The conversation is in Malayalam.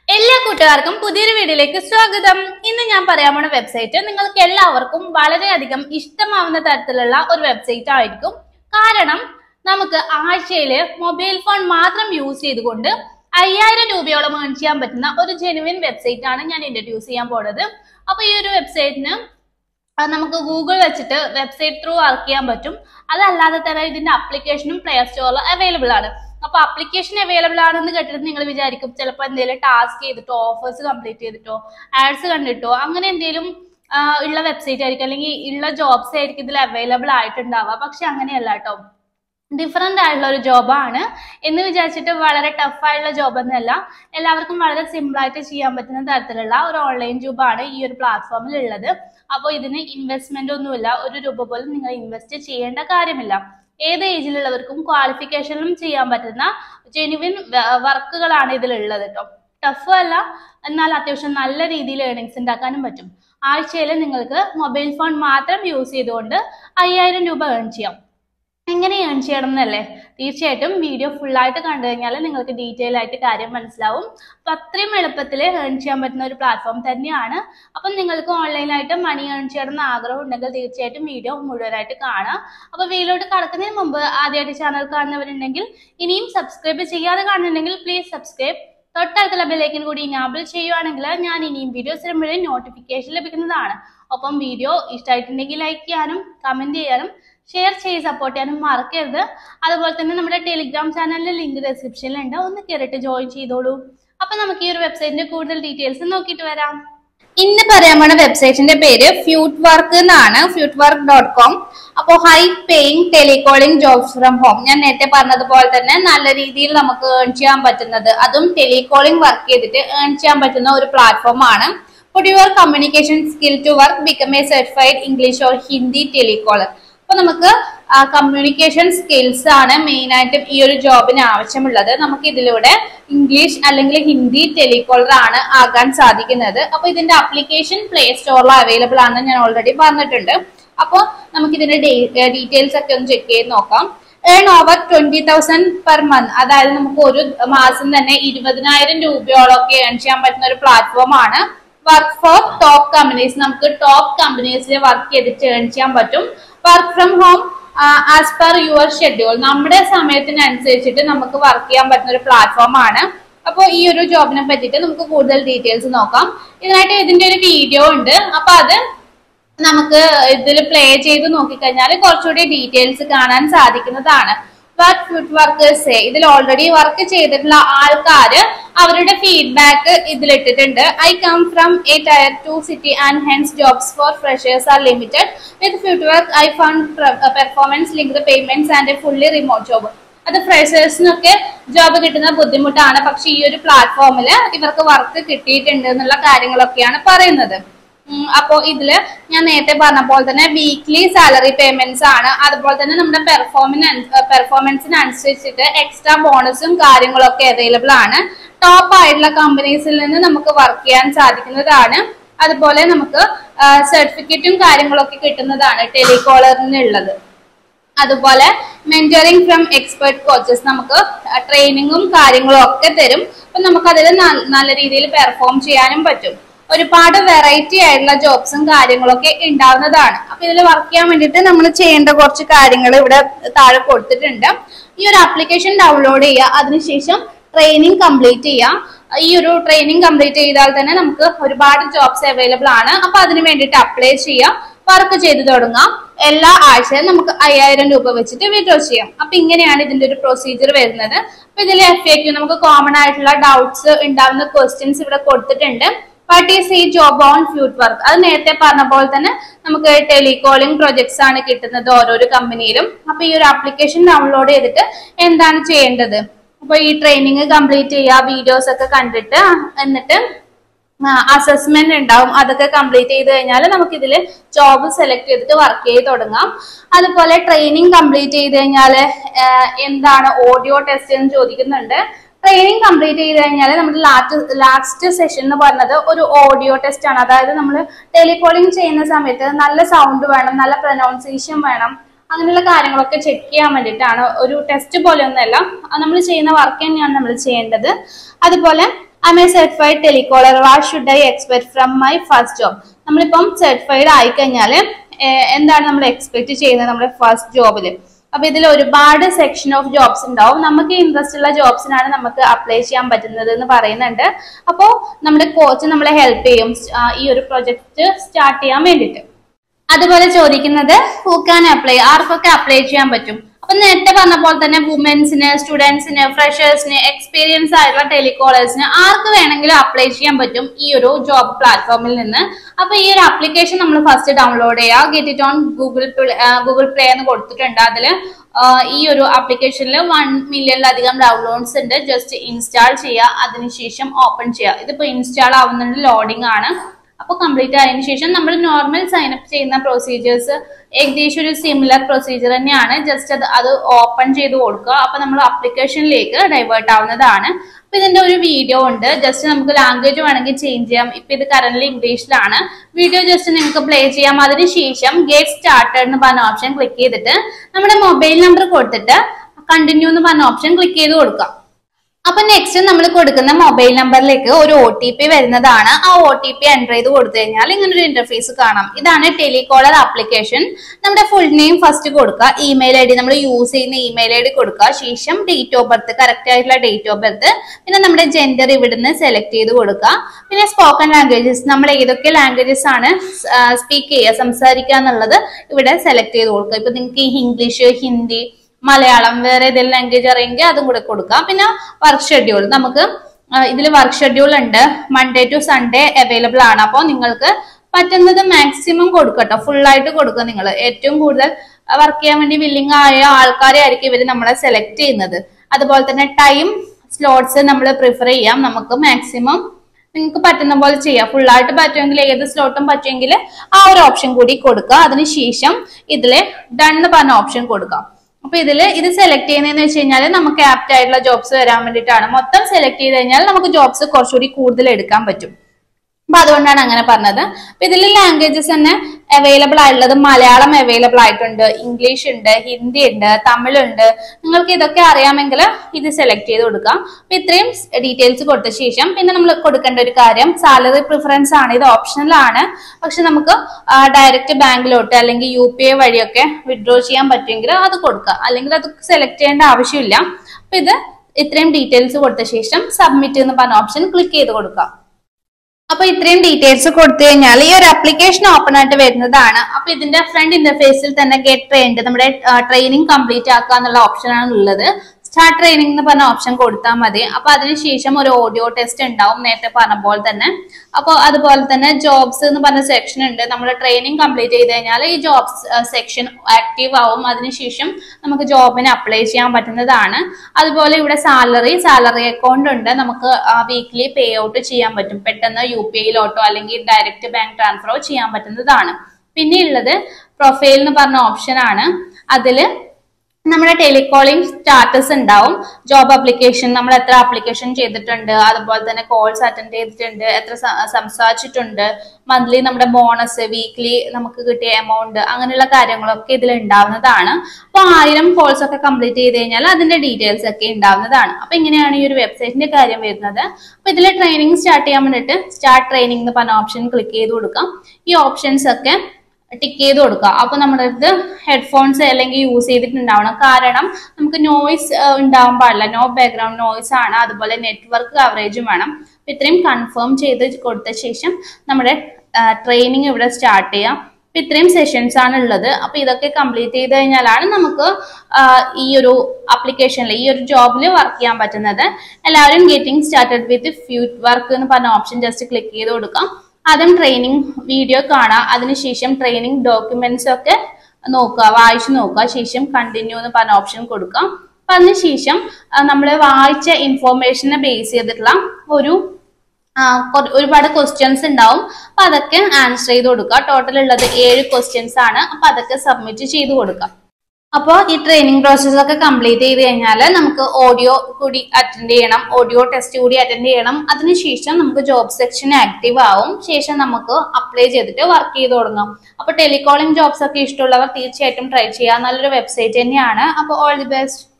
എല്ലാ കൂട്ടുകാർക്കും പുതിയൊരു വീഡിയോയിലേക്ക് സ്വാഗതം ഇന്ന് ഞാൻ പറയാൻ പോണ വെബ്സൈറ്റ് നിങ്ങൾക്ക് എല്ലാവർക്കും വളരെയധികം ഇഷ്ടമാവുന്ന തരത്തിലുള്ള ഒരു വെബ്സൈറ്റ് ആയിരിക്കും കാരണം നമുക്ക് ആഴ്ചയില് മൊബൈൽ ഫോൺ മാത്രം യൂസ് ചെയ്തുകൊണ്ട് അയ്യായിരം രൂപയോളം ഏൺ ചെയ്യാൻ പറ്റുന്ന ഒരു ജെനുവിൻ വെബ്സൈറ്റ് ആണ് ഞാൻ ഇൻട്രൊഡ്യൂസ് ചെയ്യാൻ പോണത് അപ്പൊ ഈ ഒരു വെബ്സൈറ്റിന് അത് നമുക്ക് ഗൂഗിൾ വെച്ചിട്ട് വെബ്സൈറ്റ് ത്രൂ വർക്ക് ചെയ്യാൻ പറ്റും അതല്ലാതെ തന്നെ ഇതിന്റെ അപ്ലിക്കേഷനും പ്ലേ സ്റ്റോറിൽ അവൈലബിൾ ആണ് അപ്പൊ അപ്ലിക്കേഷൻ അവൈലബിൾ ആണെന്ന് കേട്ടിട്ട് നിങ്ങൾ വിചാരിക്കും ചിലപ്പോൾ എന്തെങ്കിലും ടാസ്ക് ചെയ്തിട്ടോ ഓഫേഴ്സ് കംപ്ലീറ്റ് ചെയ്തിട്ടോ ആഡ്സ് കണ്ടിട്ടോ അങ്ങനെ എന്തെങ്കിലും ഉള്ള വെബ്സൈറ്റ് ആയിരിക്കും അല്ലെങ്കിൽ ഉള്ള ജോബ്സ് ആയിരിക്കും ഇതിൽ അവൈലബിൾ ആയിട്ടുണ്ടാവുക പക്ഷെ അങ്ങനെയല്ല കേട്ടോ ഡിഫറെന്റ് ആയിട്ടുള്ള ഒരു ജോബാണ് എന്ന് വിചാരിച്ചിട്ട് വളരെ ടഫ് ആയിട്ടുള്ള ജോബ് എന്നല്ല എല്ലാവർക്കും വളരെ സിമ്പിൾ ആയിട്ട് ചെയ്യാൻ പറ്റുന്ന തരത്തിലുള്ള ഒരു ഓൺലൈൻ ജോബാണ് ഈ ഒരു പ്ലാറ്റ്ഫോമിൽ ഉള്ളത് അപ്പോൾ ഇതിന് ഇൻവെസ്റ്റ്മെന്റ് ഒന്നുമില്ല ഒരു രൂപ പോലും നിങ്ങൾ ഇൻവെസ്റ്റ് ചെയ്യേണ്ട കാര്യമില്ല ഏത് ഏജിലുള്ളവർക്കും ക്വാളിഫിക്കേഷനിലും ചെയ്യാൻ പറ്റുന്ന ജെനുവിൻ വർക്കുകളാണ് ഇതിലുള്ളത് കേട്ടോ ടഫ് അല്ല എന്നാൽ അത്യാവശ്യം നല്ല രീതിയിൽ ഏണിങ്സ് ഉണ്ടാക്കാനും പറ്റും ആഴ്ചയിൽ നിങ്ങൾക്ക് മൊബൈൽ ഫോൺ മാത്രം യൂസ് ചെയ്തുകൊണ്ട് അയ്യായിരം രൂപ ഏൺ ചെയ്യാം എങ്ങനെ ഏൺ ചെയ്യണം എന്നല്ലേ തീർച്ചയായിട്ടും വീഡിയോ ഫുള്ളായിട്ട് കണ്ടു കഴിഞ്ഞാൽ നിങ്ങൾക്ക് ഡീറ്റെയിൽ ആയിട്ട് കാര്യം മനസ്സിലാവും അപ്പൊ അത്രയും എളുപ്പത്തിൽ ഏൺ ചെയ്യാൻ പറ്റുന്ന ഒരു പ്ലാറ്റ്ഫോം തന്നെയാണ് അപ്പം നിങ്ങൾക്ക് ഓൺലൈനായിട്ട് മണി ഏൺ ചെയ്യണം എന്ന് ആഗ്രഹം ഉണ്ടെങ്കിൽ തീർച്ചയായിട്ടും വീഡിയോ മുഴുവനായിട്ട് കാണാം അപ്പൊ വീഡിയോട്ട് കടക്കുന്നതിന് മുമ്പ് ആദ്യമായിട്ട് ചാനൽ കാണുന്നവരുണ്ടെങ്കിൽ ഇനിയും സബ്സ്ക്രൈബ് ചെയ്യാതെ കാണുന്നുണ്ടെങ്കിൽ പ്ലീസ് സബ്സ്ക്രൈബ് തൊട്ടടുത്തുള്ള ബെല്ലൈക്കൻ കൂടി ഇനാബിൾ ചെയ്യുവാണെങ്കിൽ ഞാൻ ഇനിയും വീഡിയോസ് വരുമ്പോഴേ നോട്ടിഫിക്കേഷൻ ലഭിക്കുന്നതാണ് ഒപ്പം വീഡിയോ ഇഷ്ടമായിട്ടുണ്ടെങ്കിൽ ലൈക്ക് ചെയ്യാനും കമന്റ് ചെയ്യാനും ഷെയർ ചെയ്ത് സപ്പോർട്ട് ചെയ്യാനും മറക്കരുത് അതുപോലെ തന്നെ നമ്മുടെ ടെലിഗ്രാം ചാനലിലെ ലിങ്ക് ഡിസ്ക്രിപ്ഷനിലുണ്ട് ഒന്ന് കയറിയിട്ട് ജോയിൻ ചെയ്തോളൂ അപ്പൊ നമുക്ക് ഈ ഒരു വെബ്സൈറ്റിന്റെ കൂടുതൽ ഡീറ്റെയിൽസ് നോക്കിയിട്ട് വരാം ഇന്ന് പറയാൻ പോണ വെബ്സൈറ്റിന്റെ പേര് ഫ്യൂട്ട് വർക്ക് എന്നാണ് ഫ്യൂട്ട് വർക്ക് ഡോട്ട് കോം അപ്പോൾ high paying telecalling jobs from home ഞാൻ നേരത്തെ പറഞ്ഞതുപോലെ തന്നെ നല്ല രീതിയിൽ നമുക്ക് ഏൺ ചെയ്യാൻ പറ്റുന്നത് അതും ടെലികോളിംഗ് വർക്ക് ചെയ്തിട്ട് ഏൺ ചെയ്യാൻ പറ്റുന്ന ഒരു പ്ലാറ്റ്ഫോം ആണ് put your communication skill to work become a certified English or Hindi telecaller അപ്പൊ നമുക്ക് കമ്മ്യൂണിക്കേഷൻ സ്കിൽസ് ആണ് മെയിൻ ആയിട്ടും ഈ ഒരു ജോബിന് ആവശ്യമുള്ളത് നമുക്ക് ഇതിലൂടെ ഇംഗ്ലീഷ് അല്ലെങ്കിൽ ഹിന്ദി ടെലികോളർ ആണ് ആകാൻ സാധിക്കുന്നത് അപ്പൊ ഇതിന്റെ അപ്ലിക്കേഷൻ പ്ലേ സ്റ്റോറിൽ അവൈലബിൾ ആണെന്ന് ഞാൻ ഓൾറെഡി പറഞ്ഞിട്ടുണ്ട് അപ്പോൾ നമുക്ക് ഇതിന്റെ ഡീറ്റെയിൽസ് ഒക്കെ ഒന്ന് ചെക്ക് ചെയ്ത് നോക്കാം earn over twenty thousand per month അതായത് നമുക്ക് ഒരു മാസം തന്നെ ഇരുപതിനായിരം രൂപയോളമൊക്കെ ഏൺ ചെയ്യാൻ പറ്റുന്ന ഒരു പ്ലാറ്റ്ഫോം ആണ് വർക്ക് ഫോർ ടോപ്പ് കമ്പനീസ് നമുക്ക് ടോപ്പ് കമ്പനീസിൽ വർക്ക് ചെയ്തിട്ട് ഏൺ ചെയ്യാൻ പറ്റും work from home as per your schedule നമ്മുടെ സമയത്തിനനുസരിച്ചിട്ട് നമുക്ക് വർക്ക് ചെയ്യാൻ പറ്റുന്ന ഒരു പ്ലാറ്റ്ഫോം ആണ് അപ്പോൾ ഈ ഒരു ജോബിനെ പറ്റിയിട്ട് നമുക്ക് കൂടുതൽ ഡീറ്റെയിൽസ് നോക്കാം ഇതിനായിട്ട് ഇതിന്റെ ഒരു വീഡിയോ ഉണ്ട് അപ്പൊ അത് നമുക്ക് ഇതിൽ പ്ലേ ചെയ്ത് നോക്കിക്കഴിഞ്ഞാൽ കുറച്ചുകൂടി ഡീറ്റെയിൽസ് കാണാൻ സാധിക്കുന്നതാണ് വർക്ക് ഫുഡ് വർക്കേഴ്സ് ഇതിൽ ഓൾറെഡി വർക്ക് ചെയ്തിട്ടുള്ള ആൾക്കാര് അവരുടെ ഫീഡ്ബാക്ക് ഇതിലിട്ടിട്ടുണ്ട് I come from a tier two city and hence jobs for freshers are limited with futwork I found performance link payments and a fully remote job അത് ഫ്രഷേഴ്സിനൊക്കെ ജോബ് കിട്ടുന്ന ബുദ്ധിമുട്ടാണ് പക്ഷെ ഈ ഒരു പ്ലാറ്റ്ഫോമിൽ ഇവർക്ക് വർക്ക് കിട്ടിയിട്ടുണ്ട് എന്നുള്ള കാര്യങ്ങളൊക്കെയാണ് പറയുന്നത് അപ്പോൾ ഇതില് ഞാൻ നേരത്തെ പറഞ്ഞ പോലെ തന്നെ വീക്ക്ലി സാലറി പേയ്മെന്റ്സ് ആണ് അതുപോലെ തന്നെ നമ്മുടെ പെർഫോമിന് പെർഫോമൻസിനനുസരിച്ചിട്ട് എക്സ്ട്രാ ബോണസും കാര്യങ്ങളൊക്കെ അവൈലബിൾ ആണ് ടോപ്പ് ആയിട്ടുള്ള കമ്പനീസിൽ നിന്ന് നമുക്ക് വർക്ക് ചെയ്യാൻ സാധിക്കുന്നതാണ് അതുപോലെ നമുക്ക് സർട്ടിഫിക്കറ്റും കാര്യങ്ങളൊക്കെ കിട്ടുന്നതാണ് ടെലികോളറിനുള്ളത് അതുപോലെ മെന്ററിങ് ഫ്രം എക്സ്പെർട്ട് കോച്ചസ് നമുക്ക് ട്രെയിനിങ്ങും കാര്യങ്ങളും ഒക്കെ തരും അപ്പൊ നമുക്ക് അതിൽ നല്ല രീതിയിൽ പെർഫോം ചെയ്യാനും പറ്റും ഒരുപാട് വെറൈറ്റി ആയിട്ടുള്ള ജോബ്സും കാര്യങ്ങളൊക്കെ ഉണ്ടാവുന്നതാണ് അപ്പൊ ഇതിൽ വർക്ക് ചെയ്യാൻ വേണ്ടിയിട്ട് നമ്മൾ ചെയ്യേണ്ട കുറച്ച് കാര്യങ്ങൾ ഇവിടെ താഴെ കൊടുത്തിട്ടുണ്ട് ഈ ഒരു ആപ്ലിക്കേഷൻ ഡൗൺലോഡ് ചെയ്യുക അതിനുശേഷം ട്രെയിനിങ് കംപ്ലീറ്റ് ചെയ്യുക ഈ ഒരു ട്രെയിനിങ് കംപ്ലീറ്റ് ചെയ്താൽ തന്നെ നമുക്ക് ഒരുപാട് ജോബ്സ് അവൈലബിൾ ആണ് അപ്പൊ അതിന് വേണ്ടിയിട്ട് അപ്ലൈ ചെയ്യാം വർക്ക് ചെയ്തു തുടങ്ങാം എല്ലാ ആഴ്ചയും നമുക്ക് അയ്യായിരം രൂപ വെച്ചിട്ട് വിഡ്രോ ചെയ്യാം അപ്പൊ ഇങ്ങനെയാണ് ഇതിന്റെ ഒരു പ്രൊസീജിയർ വരുന്നത് അപ്പൊ ഇതിൽ എഫ് എ ക്യൂ നമുക്ക് കോമൺ ആയിട്ടുള്ള ഡൗട്ട്സ് ഉണ്ടാവുന്ന ക്വസ്റ്റ്യൻസ് ഇവിടെ കൊടുത്തിട്ടുണ്ട് വാട്ട് ഈസ് ഈ ജോബ് ഓൺ ഫ്യൂട്ട് വർക്ക് അത് നേരത്തെ പറഞ്ഞ പോലെ തന്നെ നമുക്ക് ടെലികോളിംഗ് പ്രൊജക്ട്സ് ആണ് കിട്ടുന്നത് ഓരോരോ കമ്പനിയിലും അപ്പൊ ഈ ഒരു ആപ്ലിക്കേഷൻ ഡൗൺലോഡ് ചെയ്തിട്ട് എന്താണ് ചെയ്യേണ്ടത് അപ്പൊ ഈ ട്രെയിനിങ് കംപ്ലീറ്റ് ചെയ്യുക വീഡിയോസ് ഒക്കെ കണ്ടിട്ട് എന്നിട്ട് അസസ്മെന്റ് ഉണ്ടാവും അതൊക്കെ കംപ്ലീറ്റ് ചെയ്ത് കഴിഞ്ഞാൽ നമുക്ക് ഇതിൽ ജോബ് സെലക്ട് ചെയ്തിട്ട് വർക്ക് ചെയ്ത് തുടങ്ങാം അതുപോലെ ട്രെയിനിങ് കംപ്ലീറ്റ് ചെയ്ത് കഴിഞ്ഞാൽ എന്താണ് ഓഡിയോ ടെസ്റ്റ് എന്ന് ചോദിക്കുന്നുണ്ട് ട്രെയിനിങ് കംപ്ലീറ്റ് ചെയ്ത് കഴിഞ്ഞാൽ നമ്മുടെ ലാസ്റ്റ് ലാസ്റ്റ് സെഷൻ എന്ന് പറഞ്ഞത് ഒരു ഓഡിയോ ടെസ്റ്റ് ആണ് അതായത് നമ്മൾ ടെലികോളിംഗ് ചെയ്യുന്ന സമയത്ത് നല്ല സൗണ്ട് വേണം നല്ല പ്രൊനൗൺസിയേഷൻ വേണം അങ്ങനെയുള്ള കാര്യങ്ങളൊക്കെ ചെക്ക് ചെയ്യാൻ വേണ്ടിയിട്ടാണ് ഒരു ടെസ്റ്റ് പോലെ ഒന്നല്ല നമ്മൾ ചെയ്യുന്ന വർക്ക് തന്നെയാണ് നമ്മൾ ചെയ്യേണ്ടത് അതുപോലെ I a certified telecaller what should I expect from my first job നമ്മളിപ്പം സർട്ടിഫൈഡ് ആയിക്കഴിഞ്ഞാൽ എന്താണ് നമ്മൾ എക്സ്പെക്ട് ചെയ്യുന്നത് നമ്മുടെ ഫസ്റ്റ് ജോബിൽ അപ്പൊ ഇതിൽ ഒരുപാട് സെക്ഷൻ ഓഫ് ജോബ്സ് ഉണ്ടാവും നമുക്ക് ഇൻട്രസ്റ്റ് ഉള്ള ജോബ്സിനാണ് നമുക്ക് അപ്ലൈ ചെയ്യാൻ പറ്റുന്നത് എന്ന് പറയുന്നുണ്ട് അപ്പോൾ നമ്മുടെ കോച്ച് നമ്മളെ ഹെൽപ്പ് ചെയ്യും ആ, ഈ ഒരു പ്രൊജക്ട് സ്റ്റാർട്ട് ചെയ്യാൻ വേണ്ടിയിട്ട് അതുപോലെ ചോദിക്കുന്നത് ഹൂ ക്യാൻ അപ്ലൈ ആർക്കൊക്കെ അപ്ലൈ ചെയ്യാൻ പറ്റും അപ്പൊ നേരത്തെ പറഞ്ഞ പോലെ തന്നെ വുമൻസിന് സ്റ്റുഡൻസിന് ഫ്രഷേഴ്സിന് എക്സ്പീരിയൻസ് ആയിട്ടുള്ള ടെലികോളേഴ്സിന് ആർക്ക് വേണമെങ്കിലും അപ്ലൈ ചെയ്യാൻ പറ്റും ഈ ഒരു ജോബ് പ്ലാറ്റ്ഫോമിൽ നിന്ന് അപ്പൊ ഈ ഒരു ആപ്ലിക്കേഷൻ നമ്മൾ ഫസ്റ്റ് ഡൗൺലോഡ് ചെയ്യുക get it on Google Google play എന്ന് കൊടുത്തിട്ടുണ്ട് അതിൽ ഈ ഒരു ആപ്ലിക്കേഷനിൽ വൺ മില്യണിലധികം ഡൗൺലോഡ്സ് ഉണ്ട് ജസ്റ്റ് ഇൻസ്റ്റാൾ ചെയ്യുക അതിനുശേഷം ഓപ്പൺ ചെയ്യുക ഇതിപ്പോ ഇൻസ്റ്റാൾ ആവുന്നുണ്ട് ലോഡിംഗ് ആണ് അപ്പൊ കംപ്ലീറ്റ് ആയതിനു ശേഷം നമ്മൾ നോർമൽ സൈൻ അപ്പ് ചെയ്യുന്ന പ്രൊസീജിയേഴ്സ് ഏകദേശം ഒരു സിമിലർ പ്രൊസീജിയർ തന്നെയാണ് ജസ്റ്റ് അത് അത് ഓപ്പൺ ചെയ്ത് കൊടുക്കുക അപ്പൊ നമ്മൾ അപ്ലിക്കേഷനിലേക്ക് ഡൈവേർട്ട് ആവുന്നതാണ് അപ്പൊ ഇതിന്റെ ഒരു വീഡിയോ ഉണ്ട് ജസ്റ്റ് നമുക്ക് ലാംഗ്വേജ് വേണമെങ്കിൽ ചേഞ്ച് ചെയ്യാം ഇപ്പൊ ഇത് കറന്റ് ഇംഗ്ലീഷിലാണ് വീഡിയോ ജസ്റ്റ് നിങ്ങൾക്ക് പ്ലേ ചെയ്യാം അതിനുശേഷം ഗെറ്റ് സ്റ്റാർട്ടഡ് എന്ന് പറഞ്ഞ ഓപ്ഷൻ ക്ലിക്ക് ചെയ്തിട്ട് നമ്മുടെ മൊബൈൽ നമ്പർ കൊടുത്തിട്ട് കണ്ടിന്യൂ എന്ന് പറഞ്ഞ ഓപ്ഷൻ ക്ലിക്ക് ചെയ്ത് കൊടുക്കാം അപ്പൊ നെക്സ്റ്റ് നമ്മൾ കൊടുക്കുന്ന മൊബൈൽ നമ്പറിലേക്ക് ഒരു ഒ ടി പി വരുന്നതാണ് ആ ഒ ടി പി എൻ്റർ ചെയ്ത് കൊടുത്തു കഴിഞ്ഞാൽ ഇങ്ങനെ ഒരു ഇന്റർഫേസ് കാണാം ഇതാണ് ടെലികോളർ ആപ്ലിക്കേഷൻ നമ്മുടെ ഫുൾ നെയിം ഫസ്റ്റ് കൊടുക്കുക ഇമെയിൽ ഐ ഡി നമ്മൾ യൂസ് ചെയ്യുന്ന ഇമെയിൽ ഐ ഡി കൊടുക്കുക ശേഷം ഡേറ്റ് ഓഫ് ബർത്ത് കറക്റ്റ് ആയിട്ടുള്ള ഡേറ്റ് ഓഫ് ബർത്ത് പിന്നെ നമ്മുടെ ജെൻഡർ ഇവിടുന്ന് സെലക്ട് ചെയ്ത് കൊടുക്കുക പിന്നെ സ്പോക്കൺ ലാംഗ്വേജസ് നമ്മൾ ഏതൊക്കെ ലാംഗ്വേജസ് ആണ് സ്പീക്ക് ചെയ്യുക സംസാരിക്കുക എന്നുള്ളത് ഇവിടെ സെലക്ട് ചെയ്ത് കൊടുക്കുക ഇപ്പൊ നിങ്ങൾക്ക് ഇംഗ്ലീഷ് ഹിന്ദി മലയാളം വേറെ ഏതെങ്കിലും ലാംഗ്വേജ് അറിയെങ്കിൽ അതും കൂടെ കൊടുക്കാം പിന്നെ വർക്ക് ഷെഡ്യൂൾ നമുക്ക് ഇതിൽ വർക്ക് ഷെഡ്യൂൾ ഉണ്ട് മൺഡേ ടു സൺഡേ അവൈലബിൾ ആണ് അപ്പോൾ നിങ്ങൾക്ക് പറ്റുന്നത് മാക്സിമം കൊടുക്കട്ടോ ഫുൾ ആയിട്ട് കൊടുക്കുക നിങ്ങൾ ഏറ്റവും കൂടുതൽ വർക്ക് ചെയ്യാൻ വേണ്ടി വില്ലിംഗ് ആയ ആൾക്കാരെ ആയിരിക്കും ഇവർ നമ്മളെ സെലക്ട് ചെയ്യുന്നത് അതുപോലെ തന്നെ ടൈം സ്ലോട്ട്സ് നമ്മൾ പ്രിഫർ ചെയ്യാം നമുക്ക് മാക്സിമം നിങ്ങൾക്ക് പറ്റുന്ന പോലെ ചെയ്യാം ഫുൾ ആയിട്ട് പറ്റുമെങ്കിൽ ഏത് സ്ലോട്ടും പറ്റുമെങ്കിൽ ആ ഒരു ഓപ്ഷൻ കൂടി കൊടുക്കുക അതിനുശേഷം ഇതില് ഡൺ എന്ന് പറഞ്ഞ ഓപ്ഷൻ കൊടുക്കാം അപ്പൊ ഇതില് ഇത് സെലക്ട് ചെയ്യുന്നതെന്ന് വെച്ച് കഴിഞ്ഞാൽ നമുക്ക് ആപ്റ്റ് ആയിട്ടുള്ള ജോബ്സ് വരാൻ വേണ്ടിയിട്ടാണ് മൊത്തം സെലക്ട് ചെയ്ത് കഴിഞ്ഞാൽ നമുക്ക് ജോബ്സ് കുറച്ചുകൂടി കൂടുതൽ എടുക്കാൻ പറ്റും അപ്പൊ അതുകൊണ്ടാണ് അങ്ങനെ പറഞ്ഞത് അപ്പൊ ഇതിൽ ലാംഗ്വേജസ് തന്നെ അവൈലബിൾ ആയിട്ടുള്ളത് മലയാളം അവൈലബിൾ ആയിട്ടുണ്ട് ഇംഗ്ലീഷ് ഉണ്ട് ഹിന്ദി ഉണ്ട് തമിഴ് ഉണ്ട് നിങ്ങൾക്ക് ഇതൊക്കെ അറിയാമെങ്കിൽ ഇത് സെലക്ട് ചെയ്ത് കൊടുക്കാം അപ്പൊ ഇത്രയും ഡീറ്റെയിൽസ് കൊടുത്ത ശേഷം പിന്നെ നമ്മൾ കൊടുക്കേണ്ട ഒരു കാര്യം സാലറി പ്രിഫറൻസ് ആണ് ഇത് ഓപ്ഷണൽ ആണ് പക്ഷെ നമുക്ക് ഡയറക്റ്റ് ബാങ്കിലോട്ട് അല്ലെങ്കിൽ യു പി ഐ വഴിയൊക്കെ വിഡ്രോ ചെയ്യാൻ പറ്റുമെങ്കിൽ അത് കൊടുക്കാം അല്ലെങ്കിൽ അത് സെലക്ട് ചെയ്യേണ്ട ആവശ്യമില്ല അപ്പൊ ഇത് ഇത്രയും ഡീറ്റെയിൽസ് കൊടുത്ത ശേഷം സബ്മിറ്റ് എന്ന് പറഞ്ഞ ഓപ്ഷൻ ക്ലിക്ക് ചെയ്ത് കൊടുക്കാം അപ്പൊ ഇത്രയും ഡീറ്റെയിൽസ് കൊടുത്തു കഴിഞ്ഞാൽ ഈ ഒരു ആപ്ലിക്കേഷൻ ഓപ്പൺ ആയിട്ട് വരുന്നതാണ് അപ്പൊ ഇതിന്റെ ഫ്രണ്ട് ഇന്റർഫേസിൽ തന്നെ ഗെറ്റ് ട്രെയിൻഡ് നമ്മുടെ ട്രെയിനിങ് കംപ്ലീറ്റ് ആക്കുക എന്നുള്ള ഓപ്ഷനാണ് ഉള്ളത് സ്റ്റാർട്ട് ട്രെയിനിങ് എന്ന് പറഞ്ഞ ഓപ്ഷൻ കൊടുത്താൽ മതി അപ്പൊ അതിനുശേഷം ഒരു ഓഡിയോ ടെസ്റ്റ് ഉണ്ടാവും നേരത്തെ പറഞ്ഞ പോലെ തന്നെ അപ്പോൾ അതുപോലെ തന്നെ ജോബ്സ് എന്ന് പറഞ്ഞ സെക്ഷൻ ഉണ്ട് നമ്മൾ ട്രെയിനിങ് കംപ്ലീറ്റ് ചെയ്ത് കഴിഞ്ഞാൽ ഈ ജോബ്സ് സെക്ഷൻ ആക്റ്റീവ് ആവും അതിനുശേഷം നമുക്ക് ജോബിന് അപ്ലൈ ചെയ്യാൻ പറ്റുന്നതാണ് അതുപോലെ ഇവിടെ സാലറി സാലറി അക്കൗണ്ട് ഉണ്ട് നമുക്ക് വീക്ക്ലി പേ ഔട്ട് ചെയ്യാൻ പറ്റും പെട്ടെന്ന് യു പി ഐയിലോട്ടോ അല്ലെങ്കിൽ ഡയറക്റ്റ് ബാങ്ക് ട്രാൻസ്ഫറോ ചെയ്യാൻ പറ്റുന്നതാണ് പിന്നെ ഉള്ളത് പ്രൊഫൈൽ എന്ന് പറഞ്ഞ ഓപ്ഷൻ ആണ് അതില് നമ്മുടെ ടെലികോളിംഗ് സ്റ്റാറ്റസ് ഉണ്ടാവും ജോബ് ആപ്ലിക്കേഷൻ നമ്മൾ എത്ര ആപ്ലിക്കേഷൻ ചെയ്തിട്ടുണ്ട് അതുപോലെ തന്നെ കോൾസ് അറ്റൻഡ് ചെയ്തിട്ടുണ്ട് എത്ര സ- സംസാരിച്ചിട്ടുണ്ട് മന്ത്ലി നമ്മുടെ ബോണസ് വീക്ക്ലി നമുക്ക് കിട്ടിയ എമൗണ്ട് അങ്ങനെയുള്ള കാര്യങ്ങളൊക്കെ ഇതിൽ ഉണ്ടാവുന്നതാണ് അപ്പൊ ആയിരം കോൾസ് ഒക്കെ കംപ്ലീറ്റ് ചെയ്ത് കഴിഞ്ഞാൽ അതിന്റെ ഡീറ്റെയിൽസ് ഒക്കെ ഉണ്ടാവുന്നതാണ് അപ്പൊ ഇങ്ങനെയാണ് ഈ ഒരു വെബ്സൈറ്റിന്റെ കാര്യം വരുന്നത് അപ്പൊ ഇതിൽ ട്രെയിനിങ് സ്റ്റാർട്ട് ചെയ്യാൻ വേണ്ടിയിട്ട് സ്റ്റാർട്ട് ട്രെയിനിങ് എന്ന് പറഞ്ഞ ഓപ്ഷൻ ക്ലിക്ക് ചെയ്ത് കൊടുക്കാം ഈ ഓപ്ഷൻസ് ഒക്കെ ടിക്ക് ചെയ്ത് കൊടുക്കുക അപ്പൊ നമ്മുടെ അടുത്ത് ഹെഡ്ഫോൺസ് അല്ലെങ്കിൽ യൂസ് ചെയ്തിട്ടുണ്ടാവണം കാരണം നമുക്ക് നോയിസ് ഉണ്ടാവാൻ പാടില്ല നോ ബാക്ക്ഗ്രൗണ്ട് നോയിസ് ആണ് അതുപോലെ നെറ്റ്വർക്ക് കവറേജും വേണം അപ്പൊ ഇത്രയും കൺഫേം ചെയ്ത് കൊടുത്ത ശേഷം നമ്മുടെ ട്രെയിനിങ് ഇവിടെ സ്റ്റാർട്ട് ചെയ്യാം അപ്പൊ ഇത്രയും സെഷൻസ് ആണ് ഉള്ളത് അപ്പൊ ഇതൊക്കെ കംപ്ലീറ്റ് ചെയ്ത് കഴിഞ്ഞാലാണ് നമുക്ക് ആ, ഈ ഒരു ആപ്ലിക്കേഷനിൽ ഈ ഒരു ജോബിൽ വർക്ക് ചെയ്യാൻ പറ്റുന്നത് എല്ലാവരും getting started with futwork എന്ന് പറഞ്ഞ ഓപ്ഷൻ ജസ്റ്റ് ക്ലിക്ക് ചെയ്ത് കൊടുക്കാം ആദ്യം ട്രെയിനിങ് വീഡിയോ കാണാം അതിനുശേഷം ട്രെയിനിങ് ഡോക്യുമെന്റ്സ് ഒക്കെ നോക്കുക വായിച്ചു നോക്കുക ശേഷം കണ്ടിന്യൂ എന്ന് പറഞ്ഞ ഓപ്ഷൻ കൊടുക്കാം അപ്പൊ അതിനുശേഷം നമ്മൾ വായിച്ച ഇൻഫോർമേഷനെ ബേസ് ചെയ്തിട്ടുള്ള ഒരു ആ, കൊ- ഒരുപാട് ക്വസ്റ്റ്യൻസ് ഉണ്ടാവും അപ്പൊ അതൊക്കെ ആൻസർ ചെയ്ത് കൊടുക്കുക ടോട്ടൽ ഉള്ളത് ഏഴ് ക്വസ്റ്റ്യൻസ് ആണ് അപ്പൊ അതൊക്കെ സബ്മിറ്റ് ചെയ്ത് കൊടുക്കാം അപ്പോൾ ഈ ട്രെയിനിങ് പ്രോസസ് ഒക്കെ കംപ്ലീറ്റ് ചെയ്ത് കഴിഞ്ഞാൽ നമുക്ക് ഓഡിയോ കൂടി അറ്റൻഡ് ചെയ്യണം ഓഡിയോ ടെസ്റ്റ് കൂടി അറ്റൻഡ് ചെയ്യണം അതിനുശേഷം നമുക്ക് ജോബ് സെക്ഷൻ ആക്റ്റീവ് ആവും ശേഷം നമുക്ക് അപ്ലൈ ചെയ്തിട്ട് വർക്ക് ചെയ്ത് തുടങ്ങാം അപ്പോൾ ടെലികോളിംഗ് ജോബ്സ് ഒക്കെ ഇഷ്ടമുള്ളവർ തീർച്ചയായിട്ടും ട്രൈ ചെയ്യുക നല്ലൊരു വെബ്സൈറ്റ് തന്നെയാണ് അപ്പോൾ ഓൾ ദി ബെസ്റ്റ്